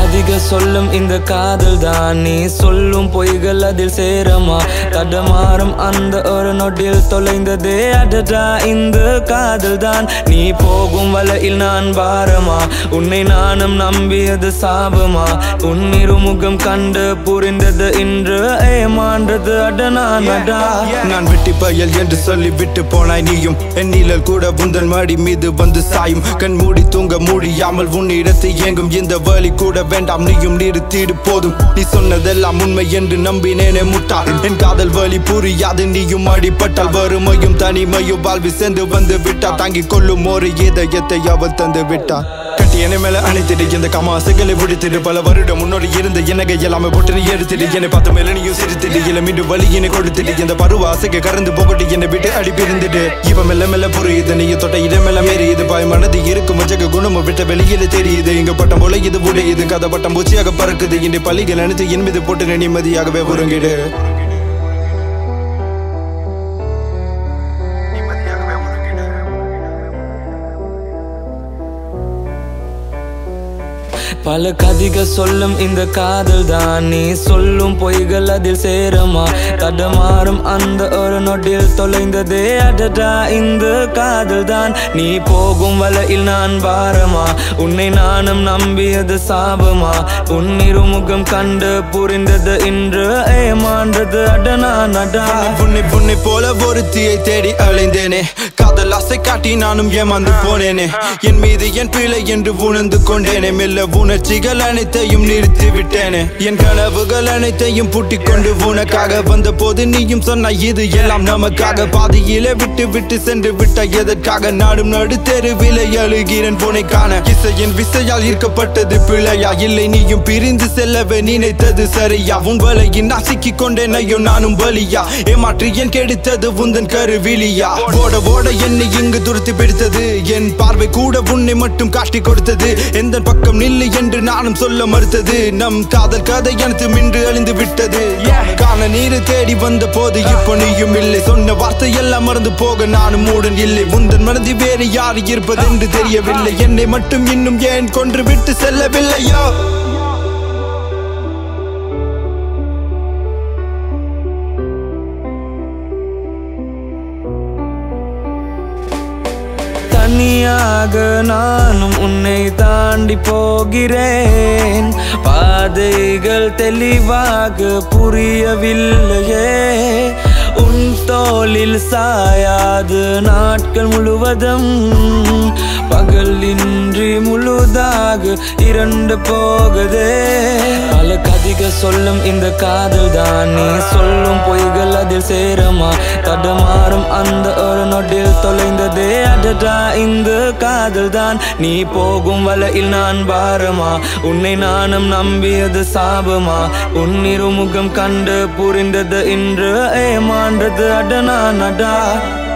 கதிக சொல்லும் இந்த காதல் தான் நீ சொல்லும் பொய்கள் அதில் சேரமா தடமாறும் அந்த ஒரு நொடியில் தொலைந்ததே அடடா இந்த காதல் தான் நீ போகும் வலையில் நான் பாரமா உன்னை நானும் நம்பியது சாபமா உன் இருமுகம் கண்டு புரிந்தது இன்று ஏமாண்டது அடனான் அடா நான் வெட்டி பயல் என்று சொல்லி விட்டு போனாய் நீயும் என் நிழல் கூட உந்தன் மடி மீது வந்து சாயும் கண் மூடி தூங்க முடியாமல் உன் இடத்தை இயங்கும் இந்த வழி கூட வேண்டாம் நீயும் நிறுத்திடு போதும் நீ சொன்னதெல்லாம் உண்மை என்று நம்பினேனே முட்டா என் காதல் வழி புரியாது நீயும் அடிபட்டால் வறுமையும் தனிமையும் வாழ்வி சேர்ந்து வந்து விட்டா தாங்கிக் கொள்ளும் ஒரு இதயத்தை அவள் தந்து விட்டா கட்டி என்னை மேல அணைத்திடு இந்த கமாசுகளை விடுத்திடு பல வருடம் முன்னோடி இருந்த எனக்கு எல்லாமே போட்டு நீ எடுத்துடு என்னை பார்த்த மேல நீயும் சிரித்திடு இல்ல மீண்டும் வலியினை கொடுத்துடு இந்த பருவ ஆசைக்கு கறந்து போகட்டு என்னை விட்டு அடி பிரிந்துடு இவ மெல்ல மெல்ல புரியுது நீ தொட்ட இடம் மெல்ல மீறியது பாய் மனது இருக்கும் வச்சக குணமும் விட்ட வெளியில தெரியுது இங்க பட்டம் போல இது உடையுது கதை பட்டம் பூச்சியாக பறக்குது இந்த பள்ளிகள் அனைத்து என் மீது போட்டு நிம்மதியாகவே உறங்கிடு பல கதிக சொல்லும் இந்த காதல் தான் நீ சொல்லும் பொய்கள் அதில் சேரமா தடமாறும் அந்த ஒரு நொடியில் தொலைந்ததே அடடா இந்த காதல் தான் நீ போகும் வலையில் நான் பாரமா உன்னை நானும் நம்பியது சாபமா உன் இருமுகம் கண்டு புரிந்தது இன்று ஏமாண்டது அடனான் அடா உன்னை உன்னை போல ஒருத்தியை தேடி அலைந்தேனே காதல் ஆசை காட்டி நானும் ஏமாந்து போனேனே என் மீது என் பிழை என்று உணர்ந்து கொண்டேனே மெல்ல உணர்ச்சிகள் அனைத்தையும் நிறுத்தி விட்டேனே என் கனவுகள் அனைத்தையும் பூட்டிக் கொண்டு உனக்காக வந்த போது நீயும் சொன்ன இது எல்லாம் நமக்காக பாதியிலே விட்டு விட்டு சென்று விட்ட எதற்காக நாடும் நடு தெருவிலே அழுகிறேன் போனை காண இசையின் விசையால் ஈர்க்கப்பட்டது பிழையா இல்லை நீயும் பிரிந்து செல்லவே நினைத்தது சரியா உன் வலையின் நசுக்கிக் கொண்டேன் ஐயோ நானும் பலியா ஏமாற்றி என் கெடுத்தது உந்தன் கருவிலியா ஓட ஓட என்னை இங்கு துரத்தி பிடித்தது என் பார்வை கூட உன்னை மட்டும் காட்டி கொடுத்தது எந்த பக்கம் நில்லு என்று நானும் சொல்ல மறுத்தது நம் காதல் கதை எனக்கு மின்று அழிந்து விட்டது காண நீரு தேடி வந்த போது இப்போ நீயும் இல்லை சொன்ன வார்த்தை எல்லாம் மறந்து போக நானும் மூடன் இல்லை உந்தன் மனதி வேறு யார் இருப்பது என்று தெரியவில்லை என்னை மட்டும் இன்னும் ஏன் கொன்று விட்டு செல்லவில்லையோ தனியாக நானும் உன்னை தாண்டி போகிறேன் பாதைகள் தெளிவாக புரியவில்லையே உன் தோளில் சாயாது நாட்கள் முழுவதும் பகல் இன்றி முழுதாக இரண்டு போகுதே பல கதிக சொல்லும் இந்த காதல் தான் நீ சொல்லும் பொய்கள் அதில் சேரமா தடமாறும் அந்த ஒரு நொடியில் தொலைந்ததே அடடா இந்த காதல் தான் நீ போகும் வலையில் நான் பாரமா உன்னை நானும் நம்பியது சாபமா உன் இருமுகம் கண்டு புரிந்தது இன்று ஏமாண்டது அடனா நடா